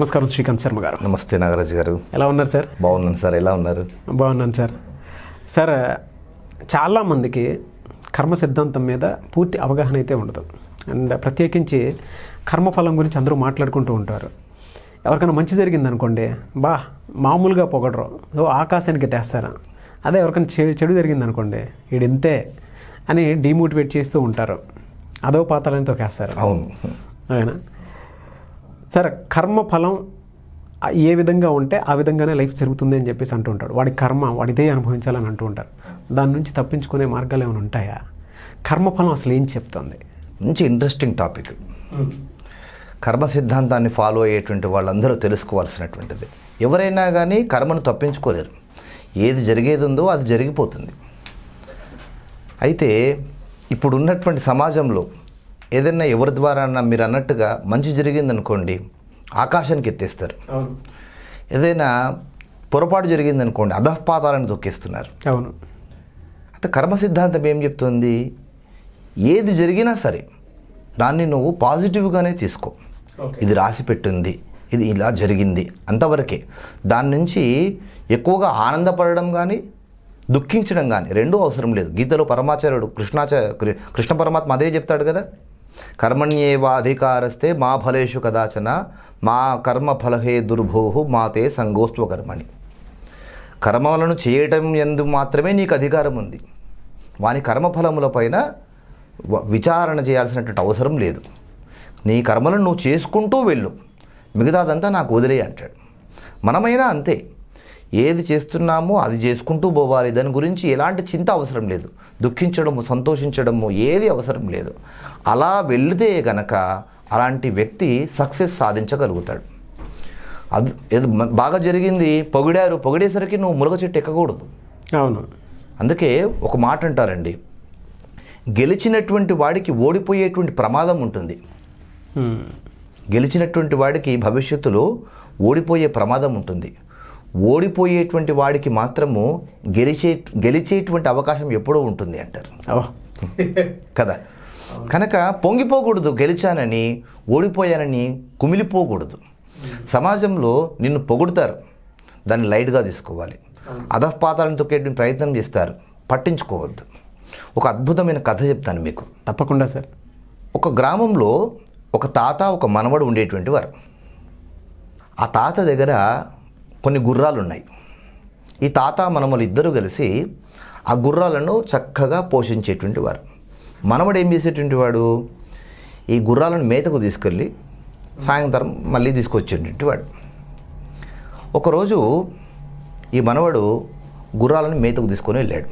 నమస్కారం శ్రీకాంత్ శర్మ గారు నమస్తే నాగరాజు గారు ఎలా ఉన్నారు సార్ బాగున్నాను సార్ ఎలా ఉన్నారు బాగున్నాను సార్ సార్ చాలామందికి కర్మ సిద్ధాంతం మీద పూర్తి అవగాహన అయితే ఉండదు అండ్ ప్రత్యేకించి కర్మఫలం గురించి అందరూ మాట్లాడుకుంటూ ఉంటారు ఎవరికైనా మంచి జరిగింది అనుకోండి బా మామూలుగా పొగడరు ఓ ఆకాశానికి తెస్తారా అదే ఎవరికైనా చెడు చెడు జరిగింది అనుకోండి వీడింతే అని డిమోటివేట్ చేస్తూ ఉంటారు అదో పాతాలని తొక్కేస్తారు అవును అవునా సరే కర్మఫలం ఆ- ఏ విధంగా ఉంటే ఆ విధంగానే లైఫ్ జరుగుతుంది అని చెప్పేసి అంటూ ఉంటాడు వాడి కర్మ వాడిదే అనుభవించాలని అంటూ ఉంటారు దాని నుంచి తప్పించుకునే మార్గాలు ఏమైనా ఉంటాయా కర్మఫలం అసలు ఏం చెప్తుంది మంచి ఇంట్రెస్టింగ్ టాపిక్ కర్మ సిద్ధాంతాన్ని ఫాలో అయ్యేటువంటి వాళ్ళందరూ తెలుసుకోవాల్సినటువంటిది ఎవరైనా కానీ కర్మను తప్పించుకోలేరు ఏది జరిగేది ఉందో అది జరిగిపోతుంది అయితే ఇప్పుడు ఉన్నటువంటి సమాజంలో ఏదైనా ఎవరి ద్వారా మీరు అన్నట్టుగా మంచి జరిగిందనుకోండి ఆకాశానికి ఎత్తేస్తారు అవును ఏదైనా పొరపాటు జరిగిందనుకోండి అధపాతాలను తొక్కేస్తున్నారు అవును అయితే కర్మ సిద్ధాంతం ఏం చెప్తుంది ఏది జరిగినా సరే దాన్ని నువ్వు పాజిటివ్గానే తీసుకో ఇది రాసి పెట్టింది ఇది ఇలా జరిగింది అంతవరకే దాని నుంచి ఎక్కువగా ఆనందపడడం కానీ దుఃఖించడం కానీ రెండూ అవసరం లేదు గీతలో పరమాచార్యుడు కృష్ణాచ కృ- కృష్ణ పరమాత్మ అదే చెప్తాడు కదా కర్మణ్యేవ అధికారస్తే మా ఫలేషు కదాచన మా కర్మ ఫలహే దుర్భోహు మాతే సంగోస్త్వ కర్మణి కర్మలను చేయటం ఎందు మాత్రమే నీకు అధికారం ఉంది వాని కర్మఫలముల పైన వ- విచారణ చేయాల్సినటువంటి అవసరం లేదు నీ కర్మలను నువ్వు చేసుకుంటూ వెళ్ళు మిగతాదంతా నాకు వదిలే అంటాడు మనమైనా అంతే ఏది చేస్తున్నామో అది చేసుకుంటూ పోవాలి దాని గురించి ఎలాంటి చింత అవసరం లేదు దుఃఖించడము సంతోషించడము ఏది అవసరం లేదు అలా వెళితే గనక అలాంటి వ్యక్తి సక్సెస్ సాధించగలుగుతాడు అది ఏదో మ- బాగా జరిగింది పొగిడారు పొగిడేసరికి నువ్వు ములగ చెట్టు ఎక్కకూడదు అవును అందుకే ఒక మాట అంటారండి గెలిచినటువంటి వాడికి ఓడిపోయేటువంటి ప్రమాదం ఉంటుంది ఉమ్. గెలిచినటువంటి వాడికి భవిష్యత్తులో ఓడిపోయే ప్రమాదం ఉంటుంది ఓడిపోయేటువంటి వాడికి మాత్రము గెలిచే గెలిచేటువంటి అవకాశం ఎప్పుడూ ఉంటుంది అంటారు ఓ కదా కనుక పొంగిపోకూడదు గెలిచానని ఓడిపోయానని కుమిలిపోకూడదు సమాజంలో నిన్ను పొగుడుతారు దాన్ని లైట్గా తీసుకోవాలి అధపాతాలను తొక్కేటువంటి ప్రయత్నం చేస్తారు పట్టించుకోవద్దు ఒక అద్భుతమైన కథ చెప్తాను మీకు తప్పకుండా సార్ ఒక గ్రామంలో ఒక తాత ఒక మనవడు ఉండేటువంటి వారు ఆ తాత దగ్గర కొన్ని గుర్రాలు ఉన్నాయి ఈ తాత మనమలు ఇద్దరు కలిసి ఆ గుర్రాలను చక్కగా పోషించేటువంటి వారు మనవడు ఏం చేసేటువంటి వాడు ఈ గుర్రాలను మేతకు తీసుకెళ్ళి సాయంత్రం మళ్ళీ తీసుకొచ్చేటువంటి వాడు ఒకరోజు ఈ మనవడు గుర్రాలను మేతకు తీసుకొని వెళ్ళాడు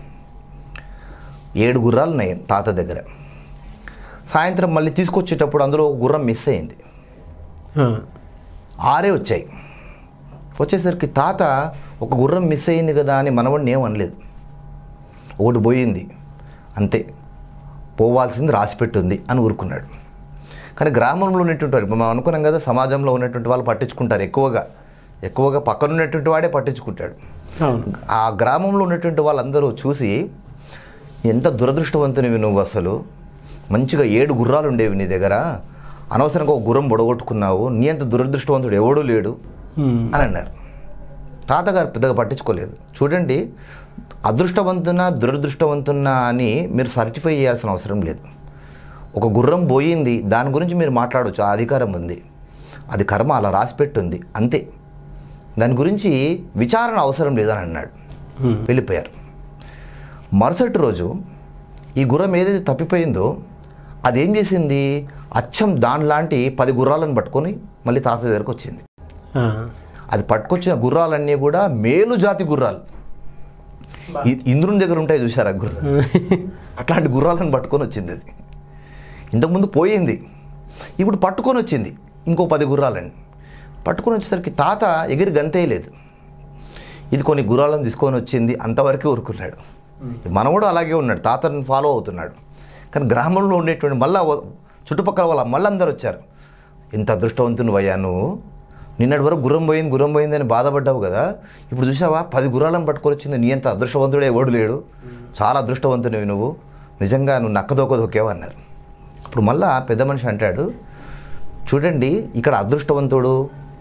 ఏడు గుర్రాలు ఉన్నాయి తాత దగ్గర సాయంత్రం మళ్ళీ తీసుకొచ్చేటప్పుడు అందులో ఒక గుర్రం మిస్ అయింది ఆ. ఆరే వచ్చాయి వచ్చేసరికి తాత ఒక గుర్రం మిస్ అయింది కదా అని మనవడిని ఏం అనలేదు ఒకటి పోయింది అంతే పోవాల్సింది రాసిపెట్టుంది అని ఊరుకున్నాడు కానీ గ్రామంలో ఉన్నటువంటి వాడు మనం అనుకున్నాం కదా సమాజంలో ఉన్నటువంటి వాళ్ళు పట్టించుకుంటారు ఎక్కువగా ఎక్కువగా పక్కన ఉన్నటువంటి వాడే పట్టించుకుంటాడు అవును ఆ గ్రామంలో ఉన్నటువంటి వాళ్ళందరూ చూసి ఎంత దురదృష్టవంతునివి నువ్వు అసలు మంచిగా ఏడు గుర్రాలు ఉండేవి నీ దగ్గర అనవసరంగా ఒక గుర్రం బొడగొట్టుకున్నావు నీ అంత దురదృష్టవంతుడు ఎవడూ లేడు ఉమ్. అని అన్నారు తాతగారు పెద్దగా పట్టించుకోలేదు చూడండి అదృష్టవంతున్నా దురదృష్టవంతున్నా అని మీరు సర్టిఫై చేయాల్సిన అవసరం లేదు ఒక గుర్రం పోయింది దాని గురించి మీరు మాట్లాడవచ్చు ఆ అధికారం ఉంది అది కర్మ అలా రాసిపెట్టుంది అంతే దాని గురించి విచారణ అవసరం లేదని అన్నాడు ఉమ్. వెళ్ళిపోయారు మరుసటి రోజు ఈ గుర్రం ఏదైతే తప్పిపోయిందో అదేం చేసింది అచ్చం దానిలాంటి పది గుర్రాలను పట్టుకొని మళ్ళీ తాత దగ్గరకు వచ్చింది ఆ. అది పట్టుకొచ్చిన గుర్రాలన్నీ కూడా మేలు జాతి గుర్రాలు ఈ- ఇంద్రుని దగ్గర ఉంటాయి చూసారా గుర్రాలు అట్లాంటి గుర్రాలను పట్టుకొని వచ్చింది అది ఇంతకుముందు పోయింది ఇప్పుడు పట్టుకొని వచ్చింది ఇంకో పది గుర్రాలని పట్టుకొని వచ్చేసరికి తాత ఎగిరి గంతేయలేదు ఇది కొన్ని గుర్రాలను తీసుకొని వచ్చింది అంతవరకే ఊరుకున్నాడు మనవడు అలాగే ఉన్నాడు తాతని ఫాలో అవుతున్నాడు కానీ గ్రామంలో ఉండేటువంటి మళ్ళా వ- చుట్టుపక్కల వాళ్ళ మళ్ళీ అందరు వచ్చారు ఇంత అదృష్టవంతుని అయ్యా నువ్వు నిన్నటి వరకు గుర్రం పోయింది గుర్రం పోయింది అని బాధపడ్డావు కదా ఇప్పుడు చూసావా పది గుర్రాలను పట్టుకొని వచ్చింది నీ అంత అదృష్టవంతుడే ఎవడు లేడు చాలా అదృష్టవంతునివి నువ్వు నిజంగా నువ్వు నక్కదోక దొక్కేవా అన్నారు అప్పుడు మళ్ళా పెద్ద మనిషి అంటాడు చూడండి ఇక్కడ అదృష్టవంతుడు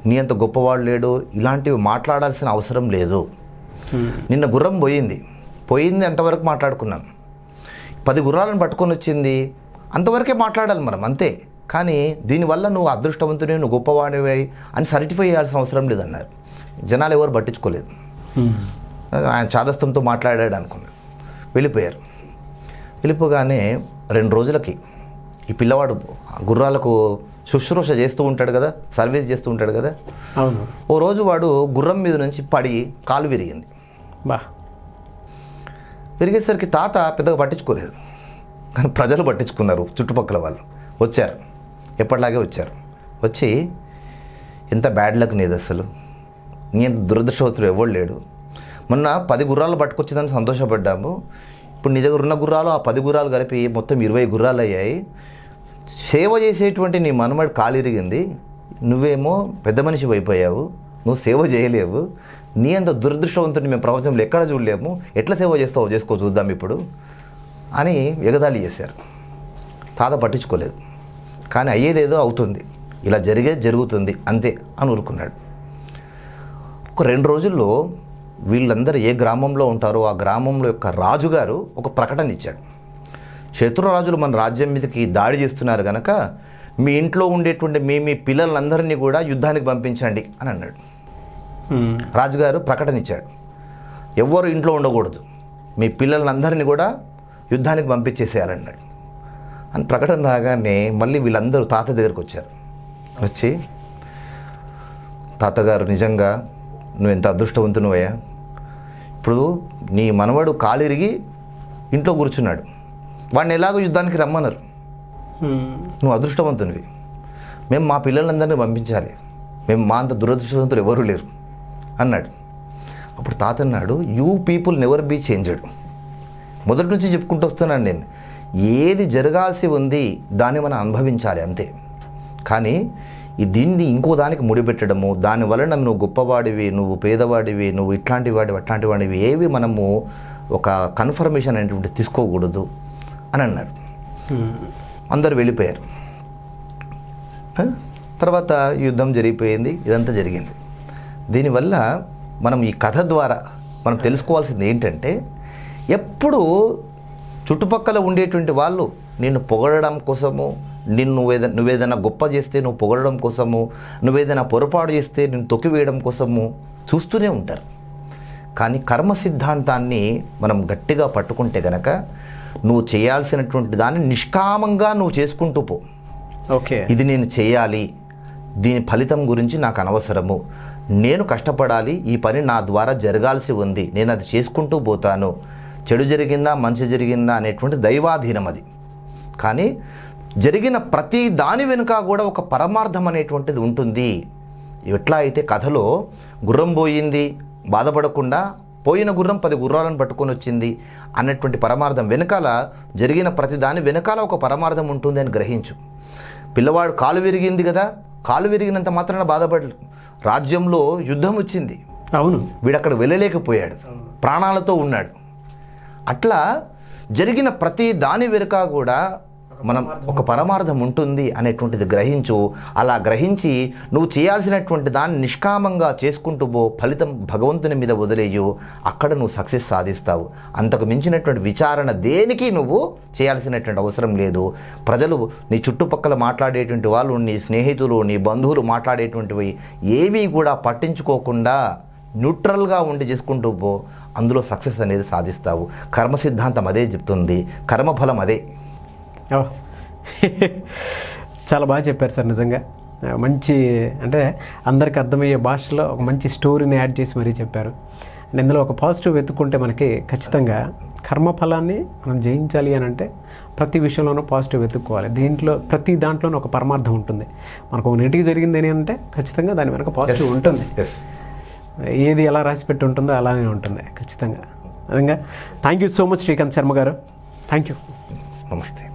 నీ అంత గొప్పవాడు లేడు ఇలాంటివి మాట్లాడాల్సిన అవసరం లేదు నిన్న గుర్రం పోయింది పోయింది అంతవరకు మాట్లాడుకున్నాం పది గుర్రాలను పట్టుకొని వచ్చింది అంతవరకే మాట్లాడాలి మనం అంతే కానీ దీనివల్ల నువ్వు అదృష్టవంతుని నువ్వు గొప్పవాడివి అని సర్టిఫై చేయాల్సిన అవసరం లేదన్నారు జనాలు ఎవరు పట్టించుకోలేదు ఆయన చాదస్తంతో మాట్లాడాడు అనుకున్నాడు వెళ్ళిపోయారు వెళ్ళిపోగానే రెండు రోజులకి ఈ పిల్లవాడు గుర్రాలకు శుశ్రూష చేస్తూ ఉంటాడు కదా సర్వీస్ చేస్తూ ఉంటాడు కదా అవును ఓ రోజు వాడు గుర్రం మీద నుంచి పడి కాలు విరిగింది బా విరిగేసరికి తాత పెద్దగా పట్టించుకోలేదు కానీ ప్రజలు పట్టించుకున్నారు చుట్టుపక్కల వాళ్ళు వచ్చారు ఎప్పటిలాగే వచ్చారు వచ్చి ఎంత బ్యాడ్ లక్ నీది అసలు నీ అంత దురదృష్టవంతుడు ఎవడు లేడు మొన్న పది గుర్రాలు పట్టుకొచ్చిందని సంతోషపడ్డాము ఇప్పుడు నీ దగ్గర ఉన్న గుర్రాలు ఆ పది గుర్రాలు కలిపి మొత్తం ఇరవై గుర్రాలు అయ్యాయి సేవ చేసేటువంటి నీ మనమడి కాలిరిగింది నువ్వేమో పెద్ద మనిషి అయిపోయావు నువ్వు సేవ చేయలేవు నీ అంత దురదృష్టవంతుని మేము ప్రపంచంలో ఎక్కడ చూడలేము ఎట్లా సేవ చేస్తావో చేసుకో చూద్దాం ఇప్పుడు అని ఎగతాళి చేశారు తాత పట్టించుకోలేదు కానీ అయ్యేదేదో అవుతుంది ఇలా జరిగేది జరుగుతుంది అంతే అని ఊరుకున్నాడు ఒక రెండు రోజుల్లో వీళ్ళందరూ ఏ గ్రామంలో ఉంటారో ఆ గ్రామంలో యొక్క రాజుగారు ఒక ప్రకటన ఇచ్చాడు శత్రురాజులు మన రాజ్యం మీదకి దాడి చేస్తున్నారు కనుక మీ ఇంట్లో ఉండేటువంటి మీ మీ పిల్లలందరినీ కూడా యుద్ధానికి పంపించండి అని అన్నాడు ఉమ్. రాజుగారు ప్రకటన ఇచ్చాడు ఎవ్వరు ఇంట్లో ఉండకూడదు మీ పిల్లలందరినీ కూడా యుద్ధానికి పంపించేసేయాలన్నాడు అని ప్రకటన రాగానే మళ్ళీ వీళ్ళందరూ తాత దగ్గరికి వచ్చారు వచ్చి తాతగారు నిజంగా నువ్వు ఎంత అదృష్టవంతునివయ్యా ఇప్పుడు నీ మనవడు కాలిరిగి ఇంట్లో కూర్చున్నాడు వాడిని ఎలాగో యుద్ధానికి రమ్మన్నారు ఉమ్. నువ్వు అదృష్టవంతునివి మేము మా పిల్లలందరినీ పంపించాలి మేము మా అంత దురదృష్టవంతులు ఎవరూ లేరు అన్నాడు అప్పుడు తాత అన్నాడు you people never be changed మొదటి నుంచి చెప్పుకుంటూ వస్తున్నాను నేను ఏది జరగాల్సి ఉంది దాన్ని మనం అనుభవించాలి అంతే కానీ ఈ దీన్ని ఇంకో దానికి ముడిపెట్టడము దాని వలన నువ్వు గొప్పవాడివి నువ్వు పేదవాడివి నువ్వు ఇట్లాంటి వాడివి అట్లాంటి వాడివి ఏవి మనము ఒక కన్ఫర్మేషన్ అనేటువంటి తీసుకోకూడదు అని అన్నాడు ఉమ్. అందరు వెళ్ళిపోయారు ఆ? తర్వాత యుద్ధం జరిగిపోయింది ఇదంతా జరిగింది దీనివల్ల మనం ఈ కథ ద్వారా మనం తెలుసుకోవాల్సింది ఏంటంటే ఎప్పుడు చుట్టుపక్కల ఉండేటువంటి వాళ్ళు నిన్ను పొగడడం కోసము నిన్ను ఏదైనా నువ్వేదైనా గొప్ప చేస్తే నువ్వు పొగడడం కోసము నువ్వేదైనా పొరపాటు చేస్తే నిన్ను తొక్కివేయడం కోసము చూస్తూనే ఉంటారు కానీ కర్మ సిద్ధాంతాన్ని మనం గట్టిగా పట్టుకుంటే గనక నువ్వు చేయాల్సినటువంటి దాన్ని నిష్కామంగా నువ్వు చేసుకుంటూ పో ఓకే ఇది నేను చేయాలి దీని ఫలితం గురించి నాకు అనవసరము నేను కష్టపడాలి ఈ పని నా ద్వారా జరగాల్సి ఉంది నేను అది చేసుకుంటూ పోతాను చెడు జరిగిందా మంచి జరిగిందా అనేటువంటి దైవాధీనం అది కానీ జరిగిన ప్రతి దాని వెనుక కూడా ఒక పరమార్థం అనేటువంటిది ఉంటుంది ఎట్లా అయితే కథలో గుర్రం పోయింది బాధపడకుండా పోయిన గుర్రం పది గుర్రాలను పట్టుకొని వచ్చింది అన్నటువంటి పరమార్థం వెనకాల జరిగిన ప్రతి దాని వెనకాల ఒక పరమార్థం ఉంటుంది అని గ్రహించు పిల్లవాడు కాలు విరిగింది కదా కాలు విరిగినంత మాత్రాన బాధపడలేదు రాజ్యంలో యుద్ధం వచ్చింది అవును వీడక్కడ వెళ్ళలేకపోయాడు ప్రాణాలతో ఉన్నాడు అట్లా జరిగిన ప్రతి దాని వెనుక కూడా మనం ఒక పరమార్థం ఉంటుంది అనేటువంటిది గ్రహించు అలా గ్రహించి నువ్వు చేయాల్సినటువంటి దాన్ని నిష్కామంగా చేసుకుంటూ పో ఫలితం భగవంతుని మీద వదిలేయు అక్కడ నువ్వు సక్సెస్ సాధిస్తావు అంతకు మించినటువంటి విచారణ దేనికి నువ్వు చేయాల్సినటువంటి అవసరం లేదు ప్రజలు నీ చుట్టుపక్కల మాట్లాడేటువంటి వాళ్ళు నీ స్నేహితులు నీ బంధువులు మాట్లాడేటువంటివి ఏవి కూడా పట్టించుకోకుండా న్యూట్రల్గా ఉండి చేసుకుంటూ పో అందులో సక్సెస్ అనేది సాధిస్తావు కర్మ సిద్ధాంతం అదే చెప్తుంది కర్మఫలం అదే ఓ. చాలా బాగా చెప్పారు సార్ నిజంగా మంచి అంటే అందరికి అర్థమయ్యే భాషలో ఒక మంచి స్టోరీని యాడ్ చేసి మరీ చెప్పారు అండ్ ఇందులో ఒక పాజిటివ్ వెతుక్కుంటే మనకి ఖచ్చితంగా కర్మఫలాన్ని మనం జయించాలి అని అంటే ప్రతి విషయంలోనూ పాజిటివ్ వెతుక్కోవాలి దీంట్లో ప్రతి దాంట్లోనూ ఒక పరమార్థం ఉంటుంది మనకు ఒక నెగిటివ్ జరిగింది అని అంటే ఖచ్చితంగా దాని వెనక పాజిటివ్ ఉంటుంది ఎస్ ఏది ఎలా రాసి పెట్టి ఉంటుందో అలానే ఉంటుంది ఖచ్చితంగా నిజంగా thank you so much Srikanth Sharma garu thank you నమస్తే